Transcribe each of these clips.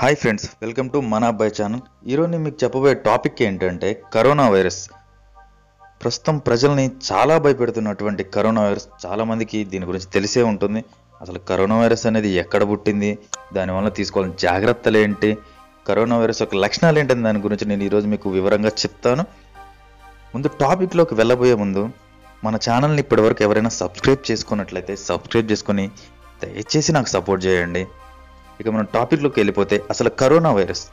hi friends welcome to మన అబ్బాయి channel ఈరోజు నేను మీకు చెప్పబోయే టాపిక్ ఏంటంటే కరోనా వైరస్ ప్రస్తుతం ప్రజల్ని చాలా భయపెడుతున్నటువంటి కరోనా వైరస్ చాలా మందికి దీని గురించి తెలిసే ఉంటుంది అసలు కరోనా వైరస్ అనేది ఎక్కడ పుట్టింది దానివల్ల తీసుకోవాల్సిన జాగ్రత్తలు ఏంటి కరోనా వైరస్ యొక్క లక్షణాలు ఏంటని దాని గురించి నేను ఈరోజు మీకు వివరంగా చెప్తాను ముందు టాపిక్లోకి వెళ్ళబోయే ముందు మన ఛానల్ని ఇప్పటివరకు ఎవరైనా సబ్స్క్రైబ్ చేసుకున్నట్లయితే సబ్స్క్రైబ్ చేసుకొని దయచేసి నాకు సపోర్ట్ చేయండి ఇక మనం టాపిక్లోకి వెళ్ళిపోతే అసలు కరోనా వైరస్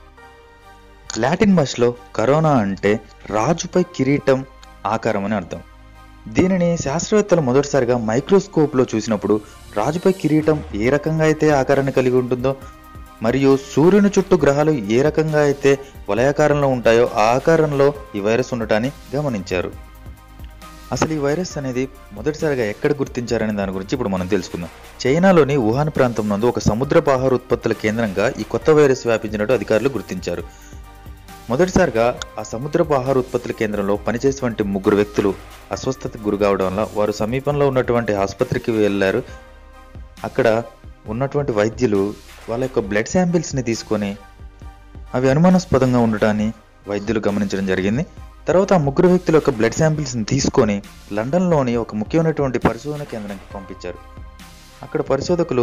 లాటిన్ భాషలో కరోనా అంటే రాజుపై కిరీటం ఆకారం అని అర్థం దీనిని శాస్త్రవేత్తలు మొదటిసారిగా మైక్రోస్కోప్లో చూసినప్పుడు రాజుపై కిరీటం ఏ రకంగా అయితే ఆకారాన్ని కలిగి ఉంటుందో మరియు సూర్యుని చుట్టూ గ్రహాలు ఏ రకంగా అయితే వలయాకారంలో ఉంటాయో ఆ ఆకారంలో ఈ వైరస్ ఉండటాన్ని గమనించారు అసలు ఈ వైరస్ అనేది మొదటిసారిగా ఎక్కడ గుర్తించారనే దాని గురించి ఇప్పుడు మనం తెలుసుకుందాం చైనాలోని వుహాన్ ప్రాంతం నందు ఒక సముద్రపు ఆహార ఉత్పత్తుల కేంద్రంగా ఈ కొత్త వైరస్ వ్యాపించినట్టు అధికారులు గుర్తించారు మొదటిసారిగా ఆ సముద్రపు ఆహార ఉత్పత్తుల కేంద్రంలో పనిచేసేటువంటి ముగ్గురు వ్యక్తులు అస్వస్థతకు గురి కావడం వల్ల వారు సమీపంలో ఉన్నటువంటి ఆసుపత్రికి వెళ్ళారు అక్కడ ఉన్నటువంటి వైద్యులు వాళ్ళ యొక్క బ్లడ్ శాంపిల్స్ని తీసుకొని అవి అనుమానాస్పదంగా ఉండటాన్ని వైద్యులు గమనించడం జరిగింది తర్వాత ఆ ముగ్గురు వ్యక్తుల యొక్క బ్లడ్ శాంపిల్స్ని తీసుకొని లండన్లోని ఒక ముఖ్యమైనటువంటి పరిశోధన కేంద్రానికి పంపించారు అక్కడ పరిశోధకులు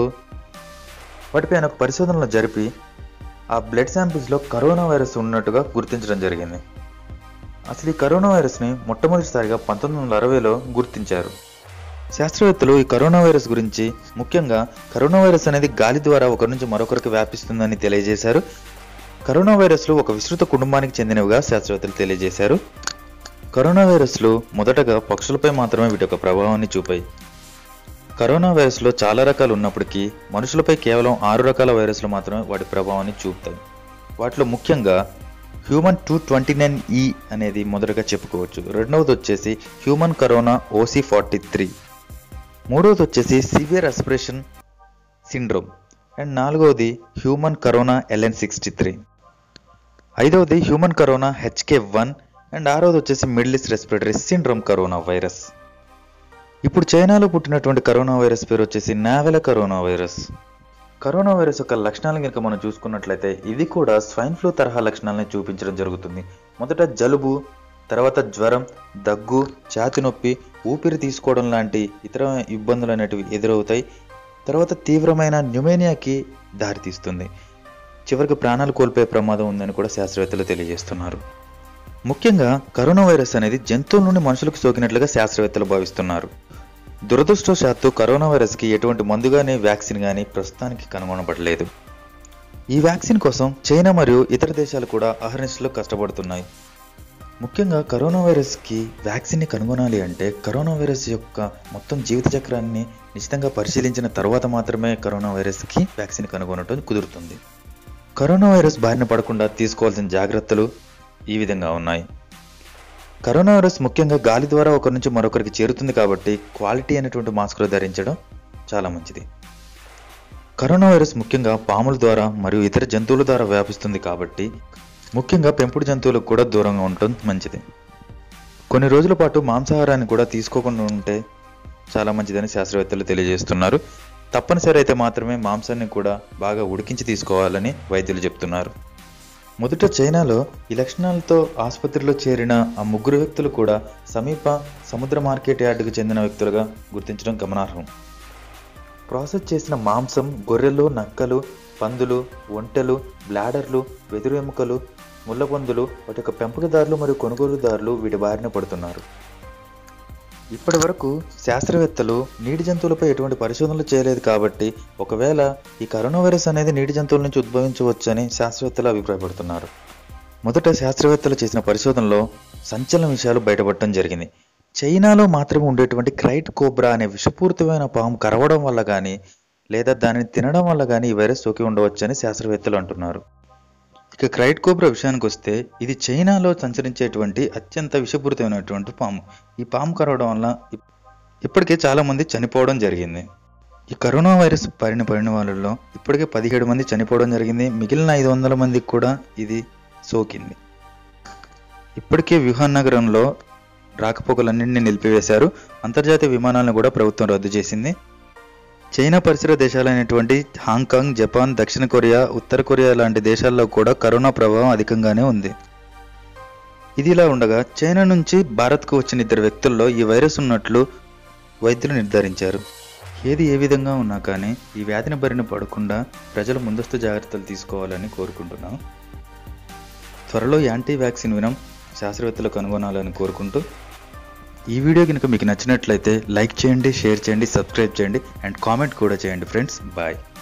వాటిపైన ఒక పరిశోధనలు జరిపి ఆ బ్లడ్ శాంపిల్స్లో కరోనా వైరస్ ఉన్నట్టుగా గుర్తించడం జరిగింది అసలు ఈ కరోనా వైరస్ని మొట్టమొదటిసారిగా పంతొమ్మిది వందల అరవైలో గుర్తించారు శాస్త్రవేత్తలు ఈ కరోనా వైరస్ గురించి ముఖ్యంగా కరోనా వైరస్ అనేది గాలి ద్వారా ఒకరి నుంచి మరొకరికి వ్యాపిస్తుందని తెలియజేశారు కరోనా వైరస్లు ఒక విస్తృత కుటుంబానికి చెందినవిగా శాస్త్రవేత్తలు తెలియజేశారు కరోనా వైరస్లు మొదటగా పక్షులపై మాత్రమే వీటి యొక్క ప్రభావాన్ని చూపాయి కరోనా వైరస్లో చాలా రకాలు ఉన్నప్పటికీ మనుషులపై కేవలం ఆరు రకాల వైరస్లు మాత్రమే వాటి ప్రభావాన్ని చూపుతాయి వాటిలో ముఖ్యంగా హ్యూమన్ టూ ట్వంటీ నైన్ ఈ అనేది మొదటగా చెప్పుకోవచ్చు రెండవది వచ్చేసి human corona OC forty three మూడవది వచ్చేసి సివియర్ అస్పిరేషన్ సిండ్రోమ్ అండ్ నాలుగవది human corona LN sixty three ఐదవది human corona HK one and ఆరవది వచ్చేసి middle east respiratory syndrome corona virus ఇప్పుడు చైనాలో పుట్టినటువంటి కరోనా వైరస్ పేరు వచ్చేసి novel corona virus corona virus యొక్క లక్షణాలను కనుక మనం చూసుకున్నట్లయితే ఇది కూడా స్వైన్ ఫ్లూ తరహా లక్షణాలను చూపించడం జరుగుతుంది మొదట జలుబు తర్వాత జ్వరం దగ్గు ఛాతి నొప్పి ఊపిరి తీసుకోవడం లాంటి ఇతర ఇబ్బందులు అనేటివి ఎదురవుతాయి తర్వాత తీవ్రమైన న్యూమేనియాకి దారితీస్తుంది చివరికి ప్రాణాలు కోల్పోయే ప్రమాదం ఉందని కూడా శాస్త్రవేత్తలు తెలియజేస్తున్నారు ముఖ్యంగా కరోనా వైరస్ అనేది జంతువుల నుండి మనుషులకు సోకినట్లుగా శాస్త్రవేత్తలు భావిస్తున్నారు దురదృష్టవశాత్తు కరోనా వైరస్కి ఎటువంటి మందు కానీ వ్యాక్సిన్ కానీ ప్రస్తుతానికి కనుగొనబడలేదు ఈ వ్యాక్సిన్ కోసం చైనా మరియు ఇతర దేశాలు కూడా అహర్నిశలో కష్టపడుతున్నాయి ముఖ్యంగా కరోనా వైరస్కి వ్యాక్సిన్ని కనుగొనాలి అంటే కరోనా వైరస్ యొక్క మొత్తం జీవిత చక్రాన్ని నిశ్చితంగా పరిశీలించిన తర్వాత మాత్రమే కరోనా వైరస్కి వ్యాక్సిన్ కనుగొనటం కుదురుతుంది కరోనా వైరస్ బారిన పడకుండా తీసుకోవాల్సిన జాగ్రత్తలు ఈ విధంగా ఉన్నాయి కరోనా వైరస్ ముఖ్యంగా గాలి ద్వారా ఒకరి నుంచి మరొకరికి చేరుతుంది కాబట్టి క్వాలిటీ అనేటువంటి మాస్కులు ధరించడం చాలా మంచిది కరోనా వైరస్ ముఖ్యంగా పాముల ద్వారా మరియు ఇతర జంతువుల ద్వారా వ్యాపిస్తుంది కాబట్టి ముఖ్యంగా పెంపుడు జంతువులకు కూడా దూరంగా ఉండటం మంచిది కొన్ని రోజుల పాటు మాంసాహారాన్ని కూడా తీసుకోకుండా ఉంటే చాలా మంచిదని శాస్త్రవేత్తలు తెలియజేస్తున్నారు తప్పనిసరి అయితే మాత్రమే మాంసాన్ని కూడా బాగా ఉడికించి తీసుకోవాలని వైద్యులు చెప్తున్నారు మొదట చైనాలో ఈ లక్షణాలతో ఆసుపత్రిలో చేరిన ఆ ముగ్గురు వ్యక్తులు కూడా సమీప సముద్ర మార్కెట్ యార్డుకు చెందిన వ్యక్తులుగా గుర్తించడం గమనార్హం ప్రాసెస్ చేసిన మాంసం గొర్రెలు నక్కలు పందులు ఒంటెలు బ్లాడర్లు వెదురు ఎముకలు ముళ్ళపందులు వాటి యొక్క పెంపకదారులు మరియు కొనుగోలుదారులు వీటి బారిన పడుతున్నారు ఇప్పటి వరకు శాస్త్రవేత్తలు నీటి జంతువులపై ఎటువంటి పరిశోధనలు చేయలేదు కాబట్టి ఒకవేళ ఈ కరోనా వైరస్ అనేది నీటి జంతువుల నుంచి ఉద్భవించవచ్చని శాస్త్రవేత్తలు అభిప్రాయపడుతున్నారు మొదట శాస్త్రవేత్తలు చేసిన పరిశోధనలో సంచలన విషయాలు బయటపడటం జరిగింది చైనాలో మాత్రమే ఉండేటువంటి క్రైట్ కోబ్రా అనే విషపూరితమైన పాము కరవడం వల్ల కానీ లేదా దానిని తినడం వల్ల కానీ ఈ వైరస్ సోకి ఉండవచ్చని శాస్త్రవేత్తలు అంటున్నారు ఇక క్రైట్ కోబ్రా విషయానికి వస్తే ఇది చైనాలో సంచరించేటువంటి అత్యంత విషపూరితమైనటువంటి పాము ఈ పాము కరవడం వల్ల ఇప్- ఇప్పటికే చాలా మంది చనిపోవడం జరిగింది ఈ కరోనా వైరస్ బారిన పడిన వాళ్ళలో ఇప్పటికే పదిహేడు మంది చనిపోవడం జరిగింది మిగిలిన ఐదు వందల మందికి కూడా ఇది సోకింది ఇప్పటికే వ్యూహాన్ నగరంలో రాకపోకలన్నింటినీ నిలిపివేశారు అంతర్జాతీయ విమానాలను కూడా ప్రభుత్వం రద్దు చేసింది చైనా పరిసర దేశాలైనటువంటి హాంకాంగ్ జపాన్ దక్షిణ కొరియా ఉత్తర కొరియా లాంటి దేశాల్లో కూడా కరోనా ప్రభావం అధికంగానే ఉంది ఇది ఇలా ఉండగా చైనా నుంచి భారత్కు వచ్చిన ఇద్దరు వ్యక్తుల్లో ఈ వైరస్ ఉన్నట్లు వైద్యులు నిర్ధారించారు ఏది ఏ విధంగా ఉన్నా కానీ ఈ వ్యాధిని బారిన పడకుండా ప్రజలు ముందస్తు జాగ్రత్తలు తీసుకోవాలని కోరుకుంటున్నాం త్వరలో యాంటీ వ్యాక్సిన్ వినం శాస్త్రవేత్తలు కనుగొనాలని కోరుకుంటూ ఈ వీడియో కనుక మీకు నచ్చినట్లయితే లైక్ చేయండి షేర్ చేయండి సబ్స్క్రైబ్ చేయండి అండ్ కామెంట్ కూడా చేయండి ఫ్రెండ్స్ బాయ్